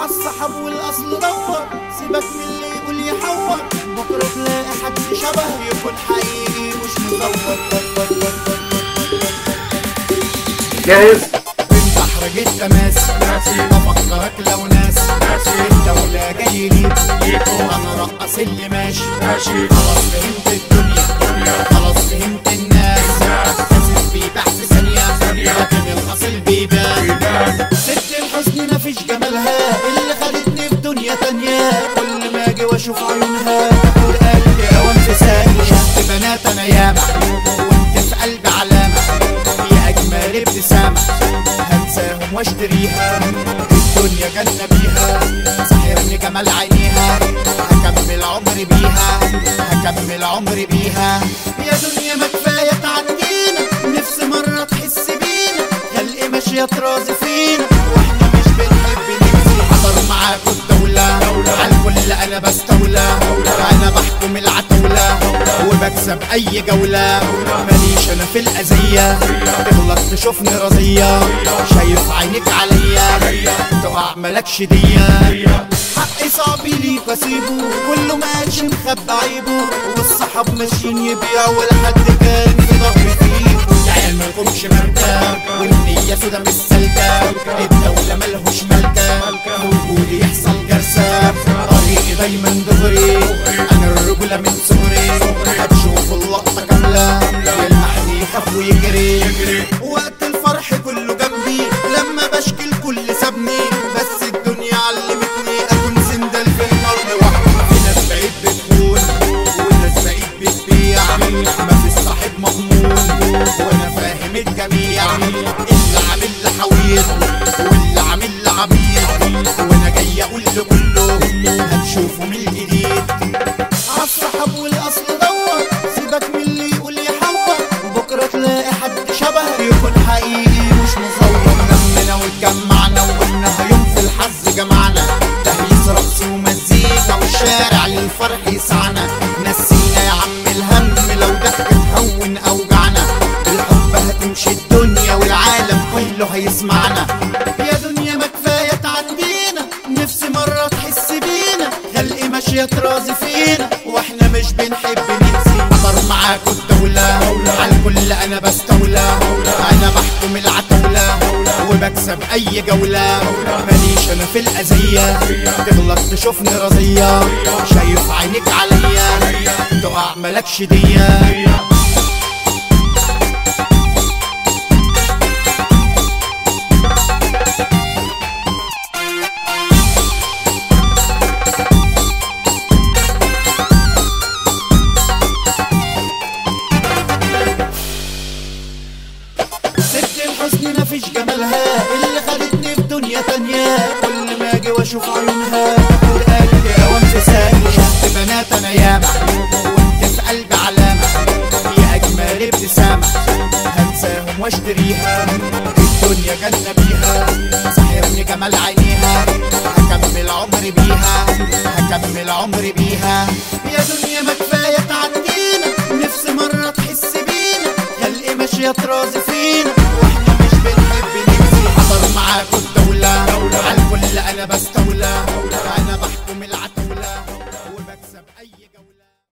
عالصحاب والاصل دور سيبك من اللي يقول يحور بكره تلاقي حد شبه يكون حقيقي مش مزور جاهز انت حرجت تماس بفكرك لو ناس الدولة جاي ليك انا رقص اللي ماشي خلاص فهمت الدنيا خلاص فهمت الناس حاسس بيبيع في ثانية لكن الاصل بيبان ست الحسن مفيش جمالها اللي خدتني في دنيا تانية كل ما اجي واشوف عيونها تقول قلبي اوام في ثانية شفت بنات انا ياما وانت في قلبي علامة يا اجمل ابتسامة هنساهم واشتريها الدنيا جنة بيها سحرني جمال عينيها هكمل عمري بيها هكمل عمري بيها يا دنيا ما كفاية تعدينا نفسي مرة تحس بينا خلقي ماشية ترازي فينا واحنا مش بنحب ننسي حضر معاكوا الدولة على الكل انا بستولى انا بحكم العتولة وبكسب اي جولة ماليش انا في الاذية تغلط تشوفني رضية شايف عينيك عليا تقع ملكش دية حقي صعب ليك اسيبه كله ماشي مخبى عيبه والصحاب ماشيين يبيعوا ولا حد كان في ظهري فيه العيال مالكمش مركب والنية سودا مش سالكة الدولة ملهوش ملكة وجودي يحصل جرسة طريقي دايما دغري انا الرجولة من صغري هتشوف اللقطة كاملة يلمحني يخاف ويجري وقت الفرح كله جنبي لما بشكي الكل سابني بس الدنيا علمتني اكون سندل في النار لوحدي في ناس بعيد بتخون وناس بعيد بتبيع ما في صاحب مضمون وانا فاهم الجميع اللي عامل لي حويط واللي عامل لي عبيط وانا جاي اقول لكله هتشوفوا من الجديد عالصحاب والاصل دور سيبك من اللي يقول يحور بكره تلاقي حد شبه يكون حقيقي مش مصور لمنا واتجمعنا وقلنا يوم في الحظ جمعنا تهييس رقص ومزيكا والشارع للفرح يسعنا نسينا يا عم الهم لو ضحك تهون اوجعنا بالحب هتمشي الدنيا والعالم كله هيسمعنا يا دنيا ما كفايه تعدينا نفسي مره تحس بينا خلقي ماشيه ترازي فينا واحنا مش بنحب ننسي حضر معاكوا الدولة على الكل انا بستولى انا بحكم العتولة وبكسب اي جولة ماليش انا في الاذية تغلط تشوفني رضية شايف عينيك عليا تقع ملكش دية ست الحسن مفيش جمالها اللي خدتني في دنيا تانية كل ما اجي واشوف عيونها تقول قلبي اوام في ثانية شفت بنات انا ياما وانت في قلبي علامة يا اجمل ابتسامة هنساهم واشتريها الدنيا جنة بيها سحرني جمال عينيها هكمل عمري بيها هكمل عمري بيها يا دنيا ما كفاية تعدينا نفسي مرة تحس بينا خلقي ماشية ترازي فينا واحنا مش بنحب ننسي حضر معاكوا الدولة على الكل انا بستولى